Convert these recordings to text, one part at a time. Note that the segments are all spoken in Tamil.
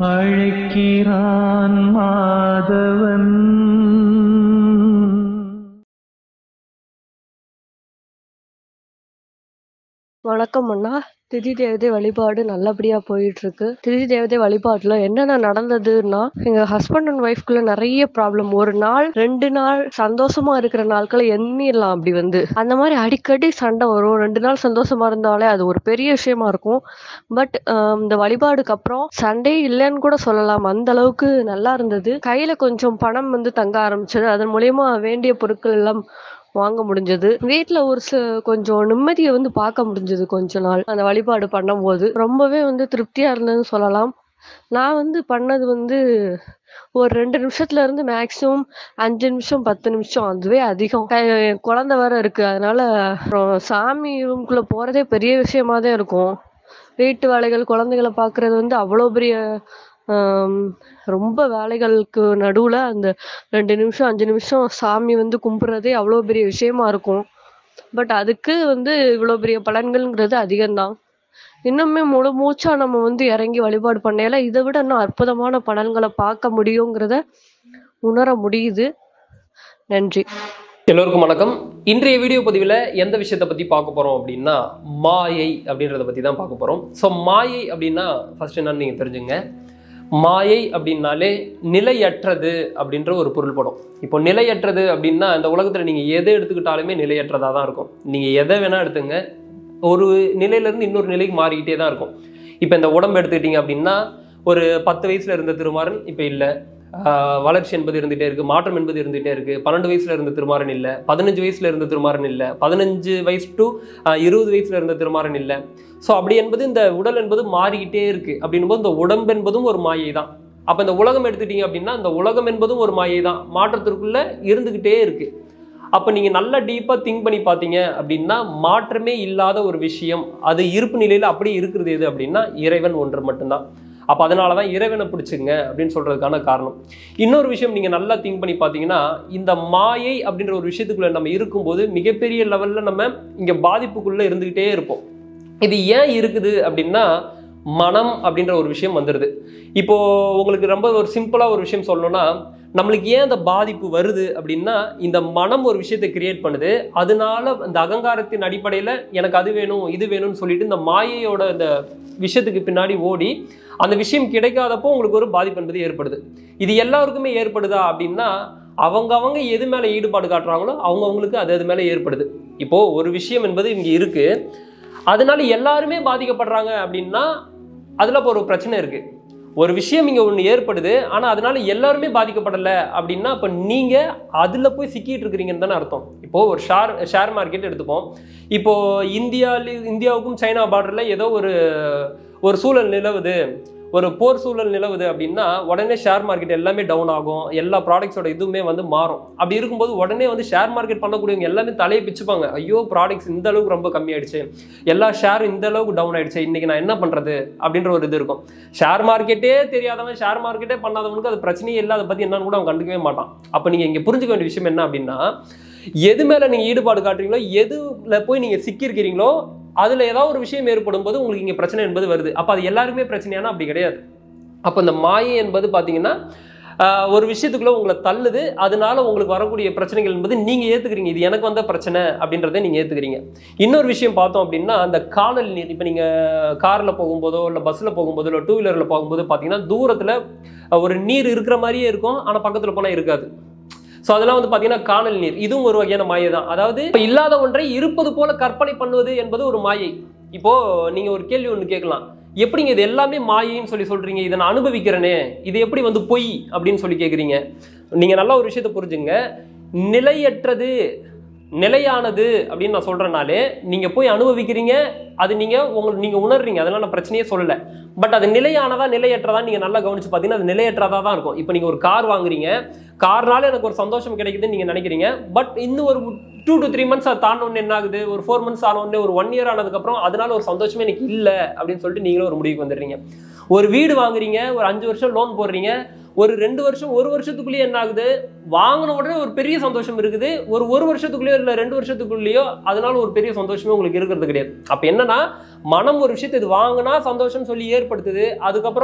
அழைக்கிறான் மாதவன் வணக்கம் அண்ணா திதி தேவதை வழிபாடு நல்லபடியா போயிட்டு இருக்கு திதி தேவதை வழிபாட்டுல என்னென்ன நடந்ததுன்னா எங்க ஹஸ்பண்ட் அண்ட் ஒய்ஃப்குள்ள நிறைய ப்ராப்ளம் ஒரு நாள் ரெண்டு நாள் சந்தோஷமா இருக்கிற நாட்களை எண்ணிடலாம் அப்படி வந்து அந்த மாதிரி அடிக்கடி சண்டை வரும் ரெண்டு நாள் சந்தோஷமா இருந்தாலே அது ஒரு பெரிய விஷயமா இருக்கும் பட் இந்த வழிபாடுக்கு அப்புறம் சண்டே இல்லைன்னு கூட சொல்லலாம் அந்த அளவுக்கு நல்லா இருந்தது கையில கொஞ்சம் பணம் வந்து தங்க ஆரம்பிச்சது அதன் மூலியமா வேண்டிய பொருட்கள் எல்லாம் வாங்க முடிஞ்சது வீட்ல ஒரு ச கொஞ்சம் நிம்மதியை வந்து பார்க்க முடிஞ்சது கொஞ்ச நாள் அந்த வழிபாடு பண்ணும்போது ரொம்பவே வந்து திருப்தியா இருந்ததுன்னு சொல்லலாம் நான் வந்து பண்ணது வந்து ஒரு ரெண்டு நிமிஷத்துல இருந்து மேக்ஸிமம் அஞ்சு நிமிஷம் பத்து நிமிஷம் அதுவே அதிகம் கை- குழந்தை வேற இருக்கு அதனால அப்புறம் சாமி ரூம்குள்ள போறதே பெரிய விஷயமா தான் இருக்கும் வீட்டு வேலைகள் குழந்தைகளை பார்க்கறது வந்து அவ்வளோ பெரிய ஆம், ரொம்ப வேலைகளுக்கு நடுவுல அந்த ரெண்டு நிமிஷம் அஞ்சு நிமிஷம் சாமி வந்து கும்பிட்றதே அவ்வளோ பெரிய விஷயமா இருக்கும் பட் அதுக்கு வந்து இவ்வளோ பெரிய பலன்கள்ங்கிறது அதிகம்தான் இன்னுமே முழு மூச்சா நம்ம வந்து இறங்கி வழிபாடு பண்ணையில இதை விட இன்னும் அற்புதமான பலன்களை பார்க்க முடியுங்கிறத உணர முடியுது நன்றி எல்லோருக்கும் வணக்கம் இன்றைய வீடியோ பதிவில் எந்த விஷயத்தை பற்றி பார்க்க போகிறோம் அப்படின்னா மாயை அப்படின்றத பற்றி தான் பார்க்க போகிறோம் ஸோ மாயை அப்படின்னா ஃபர்ஸ்ட் என்னன்னு நீங்கள் தெரிஞ்சுங்க மாயை அப்படின்னாலே நிலையற்றது அப்படின்ற ஒரு பொருள் படும் இப்போ நிலையற்றது அப்படின்னா இந்த உலகத்தில் நீங்கள் எதை எடுத்துக்கிட்டாலுமே நிலையற்றதாக தான் இருக்கும் நீங்கள் எதை வேணால் எடுத்துங்க ஒரு நிலையிலேருந்து இன்னொரு நிலைக்கு மாறிக்கிட்டே தான் இருக்கும் இப்போ இந்த உடம்பு எடுத்துக்கிட்டீங்க அப்படின்னா ஒரு பத்து வயசில் இருந்த திருமாறன் இப்போ இல்லை ஆஹ் வளர்ச்சி என்பது இருந்துகிட்டே இருக்குது மாற்றம் என்பது இருந்துகிட்டே இருக்குது பன்னெண்டு வயசில் இருந்த திருமாறன் இல்லை பதினஞ்சு வயசில் இருந்த திருமாறன் இல்லை பதினஞ்சு வயசு டு இருபது வயசில் இருந்த திருமாறன் இல்லை ஸோ அப்படி என்பது இந்த உடல் என்பது மாறிக்கிட்டே இருக்குது அப்படின்னும் போது இந்த உடம்பு என்பதும் ஒரு மாயை தான் அப்போ இந்த உலகம் எடுத்துட்டீங்க அப்படின்னா இந்த உலகம் என்பதும் ஒரு மாயை தான் மாற்றத்திற்குள்ளே இருந்துக்கிட்டே இருக்குது அப்போ நீங்கள் நல்லா டீப்பாக திங்க் பண்ணி பார்த்தீங்க அப்படின்னா மாற்றமே இல்லாத ஒரு விஷயம் அது இருப்பு நிலையில் அப்படியே இருக்கிறது எது அப்படின்னா இறைவன் ஒன்று மட்டும்தான் அப்போ அதனால தான் இறைவனை பிடிச்சுங்க அப்படின்னு சொல்கிறதுக்கான காரணம் இன்னொரு விஷயம் நீங்கள் நல்லா திங்க் பண்ணி பார்த்தீங்கன்னா இந்த மாயை அப்படின்ற ஒரு விஷயத்துக்குள்ளே நம்ம இருக்கும்போது மிகப்பெரிய லெவலில் நம்ம இங்கே பாதிப்புக்குள்ளே இருந்துக்கிட்டே இருப்போம் இது ஏன் இருக்குது அப்படின்னா மனம் அப்படின்ற ஒரு விஷயம் வந்துடுது இப்போ உங்களுக்கு ரொம்ப ஒரு சிம்பிளாக ஒரு விஷயம் சொல்லணும்னா நம்மளுக்கு ஏன் அந்த பாதிப்பு வருது அப்படின்னா இந்த மனம் ஒரு விஷயத்தை கிரியேட் பண்ணுது அதனால இந்த அகங்காரத்தின் அடிப்படையில் எனக்கு அது வேணும் இது வேணும்னு சொல்லிட்டு இந்த மாயையோட இந்த விஷயத்துக்கு பின்னாடி ஓடி அந்த விஷயம் கிடைக்காதப்போ உங்களுக்கு ஒரு பாதிப்பு என்பது ஏற்படுது இது எல்லாருக்குமே ஏற்படுதா அப்படின்னா அவங்க அவங்க எது மேலே ஈடுபாடு காட்டுறாங்களோ அவங்க அவங்களுக்கு அது அது மேலே ஏற்படுது இப்போ ஒரு விஷயம் என்பது இங்கே இருக்கு அதனால எல்லாருமே பாதிக்கப்படுறாங்க அப்படின்னா அதில் இப்போ ஒரு பிரச்சனை இருக்கு ஒரு விஷயம் இங்கே ஒன்று ஏற்படுது ஆனால் அதனால எல்லாருமே பாதிக்கப்படலை அப்படின்னா இப்போ நீங்கள் அதில் போய் சிக்கிட்டு இருக்கிறீங்கன்னு தானே அர்த்தம் இப்போது ஒரு ஷேர் ஷேர் மார்க்கெட் எடுத்துப்போம் இப்போது இந்தியாவில் இந்தியாவுக்கும் சைனா பார்டரில் ஏதோ ஒரு ஒரு சூழல் நிலவுது ஒரு போர் சூழல் நிலவுது அப்படின்னா உடனே ஷேர் மார்க்கெட் எல்லாமே டவுன் ஆகும் எல்லா ப்ராடக்ட்ஸோட இதுவுமே வந்து மாறும் அப்படி இருக்கும்போது உடனே வந்து ஷேர் மார்க்கெட் பண்ணக்கூடியவங்க எல்லாமே தலையை பிச்சுப்பாங்க ஐயோ ப்ராடக்ட்ஸ் இந்த அளவுக்கு ரொம்ப கம்மியாயிடுச்சு எல்லா ஷேரும் இந்த அளவுக்கு டவுன் ஆயிடுச்சு இன்னைக்கு நான் என்ன பண்றது அப்படின்ற ஒரு இது இருக்கும் ஷேர் மார்க்கெட்டே தெரியாதவன் ஷேர் மார்க்கெட்டே பண்ணாதவனுக்கு அது பிரச்சனையே இல்லை அதை பத்தி என்னன்னு கூட அவன் கண்டுக்கவே மாட்டான் அப்போ நீங்க இங்க புரிஞ்சுக்க வேண்டிய விஷயம் என்ன அப்படின்னா எது மேல நீங்க ஈடுபாடு காட்டுறீங்களோ எதுல போய் நீங்க சிக்கியிருக்கிறீங்களோ அதுல ஏதாவது ஒரு விஷயம் ஏற்படும் போது உங்களுக்கு இங்க பிரச்சனை என்பது வருது அப்ப அது எல்லாருக்குமே பிரச்சனையானா அப்படி கிடையாது அப்ப இந்த மாயை என்பது பாத்தீங்கன்னா ஆஹ், ஒரு விஷயத்துக்குள்ள உங்களை தள்ளுது அதனால உங்களுக்கு வரக்கூடிய பிரச்சனைகள் என்பது நீங்க ஏத்துக்கிறீங்க இது எனக்கு வந்த பிரச்சனை அப்படின்றத நீங்க ஏத்துக்கிறீங்க இன்னொரு விஷயம் பார்த்தோம் அப்படின்னா அந்த காணல் நீர் இப்போ நீங்க கார்ல போகும்போதோ இல்லை பஸ்ல போகும்போதோ இல்லை டூ வீலர்ல போகும்போது பார்த்தீங்கன்னா தூரத்துல ஒரு நீர் இருக்கிற மாதிரியே இருக்கும் ஆனா பக்கத்துல போனா இருக்காது ஸோ அதெல்லாம் வந்து பார்த்தீங்கன்னா காணல் நீர் இதுவும் ஒரு வகையான மாயை தான் அதாவது இப்போ இல்லாத ஒன்றை இருப்பது போல கற்பனை பண்ணுவது என்பது ஒரு மாயை இப்போ நீங்க ஒரு கேள்வி ஒன்று கேட்கலாம் எப்படிங்க இது எல்லாமே மாயைன்னு சொல்லி சொல்றீங்க இதை நான் அனுபவிக்கிறேனே இது எப்படி வந்து பொய் அப்படின்னு சொல்லி கேட்குறீங்க நீங்க நல்லா ஒரு விஷயத்தை புரிஞ்சுங்க நிலையற்றது நிலையானது அப்படின்னு நான் சொல்றேனாலே நீங்க போய் அனுபவிக்கிறீங்க அது நீங்க உங்களுக்கு நீங்க உணர்றீங்க அதெல்லாம் நான் பிரச்சனையே சொல்லல பட் அது நிலையானதா நிலையற்றதா நீங்க நல்லா கவனிச்சு பார்த்தீங்கன்னா அது நிலையற்றதா தான் இருக்கும் இப்போ நீங்க ஒரு கார் வாங்குறீங்க கார்னால எனக்கு ஒரு சந்தோஷம் கிடைக்குதுன்னு நீங்க நினைக்கிறீங்க பட் இன்னும் ஒரு டூ டு த்ரீ மந்த்ஸ் அது தாண்ட என்ன ஆகுது ஒரு ஃபோர் மந்த்ஸ் ஆன உடனே ஒரு ஒன் இயர் ஆனதுக்கப்புறம் அதனால ஒரு சந்தோஷமே எனக்கு இல்லை அப்படின்னு சொல்லிட்டு நீங்களும் ஒரு முடிவுக்கு வந்துடுறீங்க ஒரு வீடு வாங்குறீங்க ஒரு அஞ்சு வருஷம் லோன் போடுறீங்க ஒரு ரெண்டு வருஷம் ஒரு வருஷத்துக்குள்ளேயே என்ன ஆகுது வாங்கின உடனே ஒரு பெரிய சந்தோஷம் இருக்குது ஒரு ஒரு வருஷத்துக்குள்ளேயோ இல்லை ரெண்டு வருஷத்துக்குள்ளேயோ அதனால ஒரு பெரிய சந்தோஷமே உங்களுக்கு இருக்கிறது கிடையாது அப்போ என்னன்னா மனம் ஒரு விஷயத்தை இது வாங்கினா சந்தோஷம் சொல்லி ஏற்படுத்துது அதுக்கப்புறம்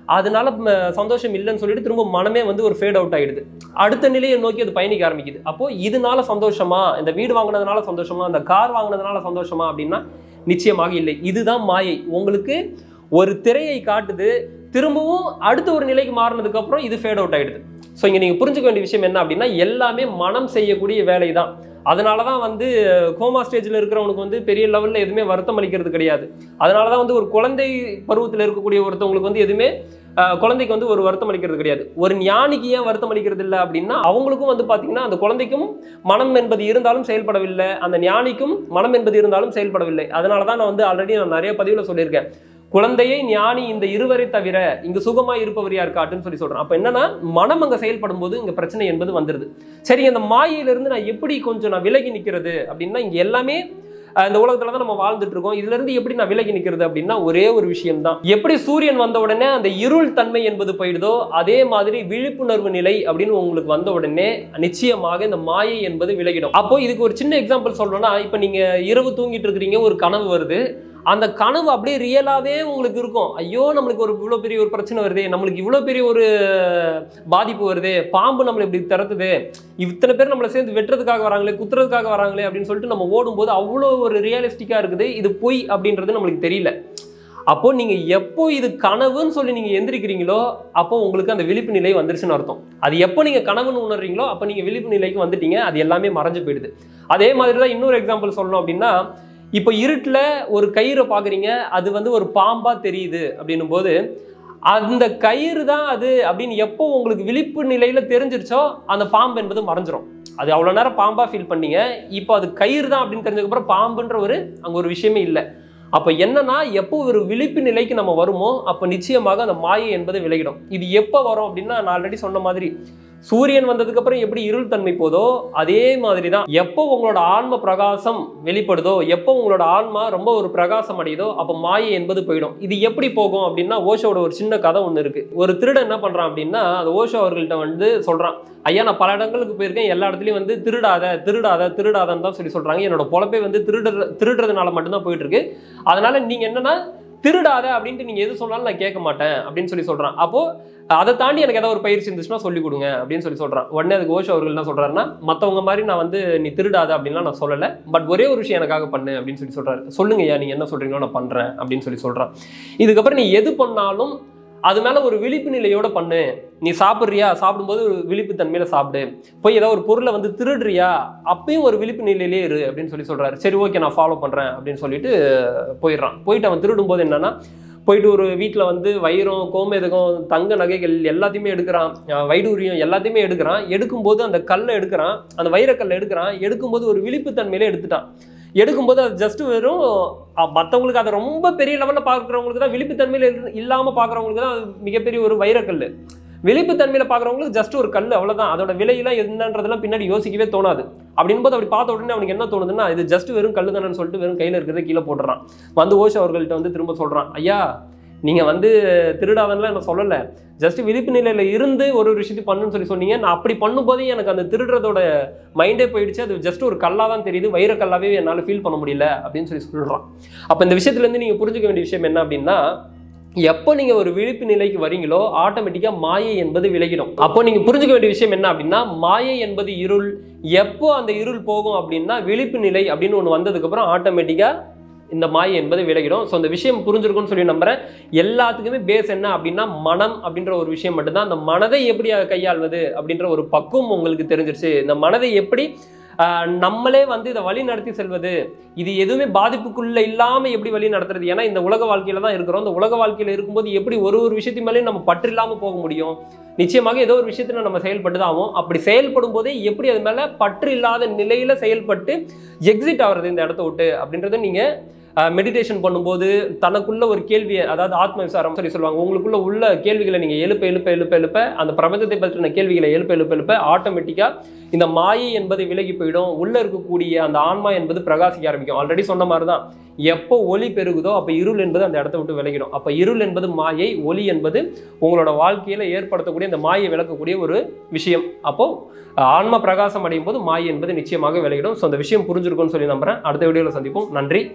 அதனால ம, சந்தோஷம் இல்லைன்னு சொல்லிட்டு திரும்ப மனமே வந்து ஒரு ஃபேட் அவுட் ஆயிடுது அடுத்த நிலையை நோக்கி அது பயணிக்க ஆரம்பிக்குது அப்போ இதனால சந்தோஷமா இந்த வீடு வாங்கினதுனால சந்தோஷமா இந்த கார் வாங்கினதுனால சந்தோஷமா அப்படின்னா நிச்சயமாக இல்லை இதுதான் மாயை உங்களுக்கு ஒரு திரையை காட்டுது திரும்பவும் அடுத்த ஒரு நிலைக்கு மாறினதுக்கு அப்புறம் இது ஃபேட் அவுட் ஆயிடுது ஸோ இங்கே நீங்கள் புரிஞ்சுக்க வேண்டிய விஷயம் என்ன அப்படின்னா எல்லாமே மனம் செய்யக்கூடிய வேலை தான் அதனால தான் வந்து கோமா ஸ்டேஜில் இருக்கிறவனுக்கு வந்து பெரிய லெவலில் எதுவுமே வருத்தம் அளிக்கிறது கிடையாது அதனால தான் வந்து ஒரு குழந்தை பருவத்தில் இருக்கக்கூடிய ஒருத்தவங்களுக்கு வந்து எதுவுமே அஹ், குழந்தைக்கு வந்து ஒரு வருத்தம் அளிக்கிறது கிடையாது ஒரு ஞானிக்கு ஏன் வருத்தம் அளிக்கிறது இல்லை அப்படின்னா அவங்களுக்கும் வந்து பார்த்தீங்கன்னா அந்த குழந்தைக்கும் மனம் என்பது இருந்தாலும் செயல்படவில்லை அந்த ஞானிக்கும் மனம் என்பது இருந்தாலும் செயல்படவில்லை அதனால தான் நான் வந்து ஆல்ரெடி நான் நிறைய பதிவில் சொல்லியிருக்கேன் குழந்தையை ஞானி இந்த இருவரை தவிர இங்கு சுகமாய் இருப்பவர் யார் காட்டுன்னு சொல்லி சொல்றேன் அப்ப என்னன்னா மனம் அங்க செயல்படும் போது இங்க பிரச்சனை என்பது வந்துருது சரி அந்த மாயையிலிருந்து நான் எப்படி கொஞ்சம் நான் விலகி நிக்கிறது அப்படின்னா இங்க எல்லாமே அஹ், இந்த உலகத்துல தான் நம்ம வாழ்ந்துட்டு இருக்கோம் இதுல இருந்து எப்படி நான் விலகி நிக்கிறது அப்படின்னா ஒரே ஒரு விஷயம் தான் எப்படி சூரியன் வந்த உடனே அந்த இருள் தன்மை என்பது போயிடுதோ அதே மாதிரி விழிப்புணர்வு நிலை அப்படின்னு உங்களுக்கு வந்த உடனே நிச்சயமாக இந்த மாயை என்பது விலகிடும் அப்போ இதுக்கு ஒரு சின்ன எக்ஸாம்பிள் சொல்லணும்னா இப்போ நீங்க இரவு தூங்கிட்டு இருக்கிறீங்க ஒரு கனவு வருது அந்த கனவு அப்படியே ரியலாகவே உங்களுக்கு இருக்கும் ஐயோ நம்மளுக்கு ஒரு இவ்வளோ பெரிய ஒரு பிரச்சனை வருதே நம்மளுக்கு இவ்வளோ பெரிய ஒரு பாதிப்பு வருதே பாம்பு நம்மளை இப்படி திறத்துது இத்தனை பேர் நம்மளை சேர்ந்து வெட்டுறதுக்காக வராங்களே குத்துறதுக்காக வராங்களே அப்படின்னு சொல்லிட்டு நம்ம ஓடும்போது அவ்வளோ ஒரு ரியலிஸ்டிக்காக இருக்குது இது பொய் அப்படின்றது நம்மளுக்கு தெரியல அப்போ நீங்க எப்போ இது கனவுன்னு சொல்லி நீங்க எந்திரிக்கிறீங்களோ அப்போ உங்களுக்கு அந்த விழிப்பு நிலை வந்துருச்சுன்னு அர்த்தம் அது எப்போ நீங்க கனவுன்னு உணர்றீங்களோ அப்போ நீங்க விழிப்பு நிலைக்கு வந்துட்டீங்க அது எல்லாமே மறைஞ்சு போயிடுது அதே மாதிரி தான் இன்னொரு எக்ஸாம்பிள் சொல்லணும் அப்படின்னா இப்போ இருட்டில் ஒரு கயிறை பார்க்குறீங்க அது வந்து ஒரு பாம்பா தெரியுது அப்படின்னும் போது அந்த கயிறு தான் அது அப்படின்னு எப்போ உங்களுக்கு விழிப்பு நிலையில தெரிஞ்சிருச்சோ அந்த பாம்பு என்பது மறைஞ்சிரும் அது அவ்வளோ நேரம் பாம்பா ஃபீல் பண்ணீங்க இப்போ அது கயிறு தான் அப்படின்னு தெரிஞ்சதுக்கப்புறம் பாம்புன்ற ஒரு அங்கே ஒரு விஷயமே இல்லை அப்போ என்னன்னா எப்போ ஒரு விழிப்பு நிலைக்கு நம்ம வருமோ அப்போ நிச்சயமாக அந்த மாயை என்பது விலகிடும் இது எப்போ வரும் அப்படின்னா நான் ஆல்ரெடி சொன்ன மாதிரி சூரியன் வந்ததுக்கு அப்புறம் எப்படி இருள் தன்மை போதோ அதே மாதிரி தான் எப்போ உங்களோட ஆன்ம பிரகாசம் வெளிப்படுதோ எப்போ உங்களோட ஆன்மா ரொம்ப ஒரு பிரகாசம் அடையுதோ அப்போ மாயை என்பது போயிடும் இது எப்படி போகும் அப்படின்னா ஓஷோட ஒரு சின்ன கதை ஒன்று இருக்கு ஒரு திருடன் என்ன பண்றான் அப்படின்னா அந்த ஓஷோ அவர்கள்ட்ட வந்து சொல்றான் ஐயா நான் பல இடங்களுக்கு போயிருக்கேன் எல்லா இடத்துலையும் வந்து திருடாத திருடாத திருடாதன்னு தான் சொல்லி சொல்றாங்க என்னோட பொழப்பே வந்து திருடுற திருடுறதுனால மட்டும்தான் போயிட்டு இருக்கு அதனால நீங்க என்னன்னா திருடாத அப்படின்ட்டு நீங்க எது சொன்னாலும் நான் கேட்க மாட்டேன் அப்படின்னு சொல்லி சொல்றான் அப்போ அதை தாண்டி எனக்கு ஏதாவது ஒரு பயிற்சி இருந்துச்சுன்னா சொல்லி கொடுங்க அப்படின்னு சொல்லி சொல்றான் உடனே அதுக்கு ஓஷோ அவர்கள் என்ன சொல்றாருன்னா மத்தவங்க மாதிரி நான் வந்து நீ திருடாத அப்படின்லாம் நான் சொல்லலை பட் ஒரே ஒரு விஷயம் எனக்காக பண்ணு அப்படின்னு சொல்லி சொல்றாரு சொல்லுங்க ஐயா நீங்க என்ன சொல்றீங்களோ நான் பண்றேன் அப்படின்னு சொல்லி சொல்றான் இதுக்கப்புறம் நீ எது பண்ணாலும் அது மேல ஒரு விழிப்பு நிலையோட பண்ணு நீ சாப்பிட்றியா சாப்பிடும்போது ஒரு விழிப்பு தன்மையில சாப்பிடு போய் ஏதாவது ஒரு பொருளை வந்து திருடுறியா அப்பயும் ஒரு விழிப்பு நிலையிலே இரு அப்படின்னு சொல்லி சொல்றாரு சரி ஓகே நான் ஃபாலோ பண்றேன் அப்படின்னு சொல்லிட்டு போயிடுறான் போயிட்டு அவன் திருடும் போது என்னன்னா போயிட்டு ஒரு வீட்டில் வந்து வைரம் கோமேதகம் தங்க நகைகள் எல்லாத்தையுமே எடுக்கிறான் அஹ் வைடூரியம் எல்லாத்தையுமே எடுக்கிறான் எடுக்கும்போது அந்த கல்லை எடுக்கிறான் அந்த வைரக்கல்லை எடுக்கிறான் எடுக்கும்போது ஒரு விழிப்புத்தன்மையில எடுத்துட்டான் எடுக்கும்போது அது ஜஸ்ட் வெறும் அஹ் மத்தவங்களுக்கு அதை ரொம்ப பெரிய லெவலில் பார்க்குறவங்களுக்கு தான் விழிப்புத்தன்மையில் இல்லாமல் பார்க்குறவங்களுக்கு தான் அது மிகப்பெரிய ஒரு வைரக்கல் விழிப்புத்தன்மையில் பார்க்குறவங்களுக்கு ஜஸ்ட் ஒரு கல் அவ்வளவுதான் அதோட விலையெல்லாம் என்னன்றதெல்லாம் பின்னாடி யோசிக்கவே தோணாது அப்படின்போது அப்படி பார்த்த உடனே அவனுக்கு என்ன தோணுதுன்னா இது ஜஸ்ட் வெறும் கல்லு தானேன்னு சொல்லிட்டு வெறும் கையில் இருக்கிறத கீழே போட்டுறான் வந்து ஓஷோ அவர்கள்ட்ட வந்து திரும்ப சொல்றான் ஐயா நீங்க வந்து திருடாதன்லாம் என்ன சொல்லலை ஜஸ்ட் விழிப்பு நிலையில இருந்து ஒரு ஒரு விஷயத்தை பண்ணுன்னு சொல்லி சொன்னீங்க நான் அப்படி பண்ணும்போதே எனக்கு அந்த திருடுறதோட மைண்டே போயிடுச்சு அது ஜஸ்ட் ஒரு கல்லாக தான் தெரியுது வைரக்கல்லாவே என்னால் ஃபீல் பண்ண முடியல அப்படின்னு சொல்லி சொல்றான் அப்போ இந்த விஷயத்துலேருந்து நீங்கள் புரிஞ்சுக்க வேண்டிய விஷயம் என்ன அப்படின்னா எப்போ நீங்க ஒரு விழிப்பு நிலைக்கு வரீங்களோ ஆட்டோமேட்டிக்கா மாயை என்பது விலகிடும் அப்போ நீங்க புரிஞ்சுக்க வேண்டிய விஷயம் என்ன அப்படின்னா மாயை என்பது இருள் எப்போ அந்த இருள் போகும் அப்படின்னா விழிப்பு நிலை அப்படின்னு ஒன்று வந்ததுக்கு அப்புறம் ஆட்டோமேட்டிக்கா இந்த மாயை என்பது விலகிடும் ஸோ அந்த விஷயம் புரிஞ்சிருக்கும்னு சொல்லி நம்புறேன் எல்லாத்துக்குமே பேஸ் என்ன அப்படின்னா மனம் அப்படின்ற ஒரு விஷயம் மட்டும்தான் அந்த மனதை எப்படி கையாள்வது அப்படின்ற ஒரு பக்குவம் உங்களுக்கு தெரிஞ்சிருச்சு இந்த மனதை எப்படி ஆஹ், நம்மளே வந்து இதை வழி நடத்தி செல்வது இது எதுவுமே பாதிப்புக்குள்ள இல்லாம எப்படி வழி நடத்துறது ஏன்னா இந்த உலக வாழ்க்கையில தான் இருக்கிறோம் இந்த உலக வாழ்க்கையில இருக்கும்போது எப்படி ஒரு ஒரு விஷயத்து மேலேயும் நம்ம பற்று இல்லாம போக முடியும் நிச்சயமாக ஏதோ ஒரு விஷயத்துல நம்ம செயல்பட்டு தான் ஆகும் அப்படி செயல்படும் போதே எப்படி அது மேல பற்று இல்லாத நிலையில செயல்பட்டு எக்ஸிட் ஆகுறது இந்த இடத்த விட்டு அப்படின்றத நீங்க மெடிடேஷன் பண்ணும்போது தனக்குள்ள ஒரு கேள்வியை அதாவது ஆத்ம விசாரம் சொல்லி சொல்லுவாங்க உங்களுக்குள்ள உள்ள கேள்விகளை நீங்க எழுப்ப எழுப்ப எழுப்ப எழுப்ப அந்த பிரபஞ்சத்தை பற்றின கேள்விகளை எழுப்ப எழுப்ப எழுப்ப ஆட்டோமேட்டிக்கா இந்த மாயை என்பது விலகி போயிடும் உள்ள இருக்கக்கூடிய அந்த ஆன்மா என்பது பிரகாசிக்க ஆரம்பிக்கும் ஆல்ரெடி சொன்ன மாதிரி தான் எப்போ ஒளி பெருகுதோ அப்போ இருள் என்பது அந்த இடத்த விட்டு விலகிடும் அப்போ இருள் என்பது மாயை ஒளி என்பது உங்களோட வாழ்க்கையில ஏற்படுத்தக்கூடிய இந்த மாயை விளக்கக்கூடிய ஒரு விஷயம் அப்போ அஹ், ஆன்ம பிரகாசம் அடையும் போது மாயை என்பது நிச்சயமாக விலகிடும் ஸோ அந்த விஷயம் புரிஞ்சிருக்கும்னு சொல்லி நம்புறேன் அடுத்த வீடியோவில் சந்திப்போம் நன்றி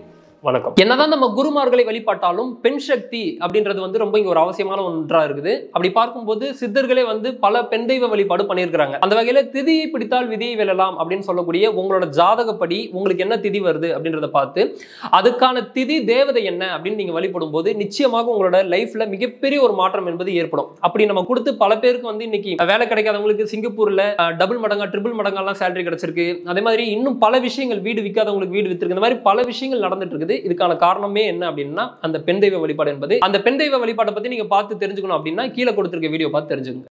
வணக்கம் என்னதான் நம்ம குருமார்களை வழிபாட்டாலும் பெண் சக்தி அப்படின்றது வந்து ரொம்ப இங்க ஒரு அவசியமான ஒன்றா இருக்குது அப்படி பார்க்கும்போது சித்தர்களே வந்து பல பெண் தெய்வ வழிபாடு பண்ணியிருக்கிறாங்க அந்த வகையில திதியை பிடித்தால் விதியை வெல்லலாம் அப்படின்னு சொல்லக்கூடிய உங்களோட ஜாதகப்படி உங்களுக்கு என்ன திதி வருது அப்படின்றத பார்த்து அதுக்கான திதி தேவதை என்ன அப்படின்னு நீங்க வழிபடும் போது நிச்சயமாக உங்களோட லைஃப்ல மிகப்பெரிய ஒரு மாற்றம் என்பது ஏற்படும் அப்படி நம்ம கொடுத்து பல பேருக்கு வந்து இன்னைக்கு வேலை கிடைக்காதவங்களுக்கு சிங்கப்பூர்ல டபுள் மடங்கா ட்ரிபிள் மடங்கெல்லாம் சேலரி கிடைச்சிருக்கு அதே மாதிரி இன்னும் பல விஷயங்கள் வீடு விற்காதவங்களுக்கு வீடு வித்திருக்கு இந்த மாதிரி பல விஷயங்கள் நடந்துட்டு இருக்குது இதுக்கான காரணமே என்ன அப்படின்னா அந்த பெண் தெய்வ வழிபாடு என்பது அந்த பெண் தெய்வ வழிபாட்டை பத்தி நீங்க பார்த்து தெரிஞ்சுக்கணும் அப்படின்னா கீழே கொடுத்திருக்க வீடியோ பார்த்து தெரிஞ்சுக்கோங்க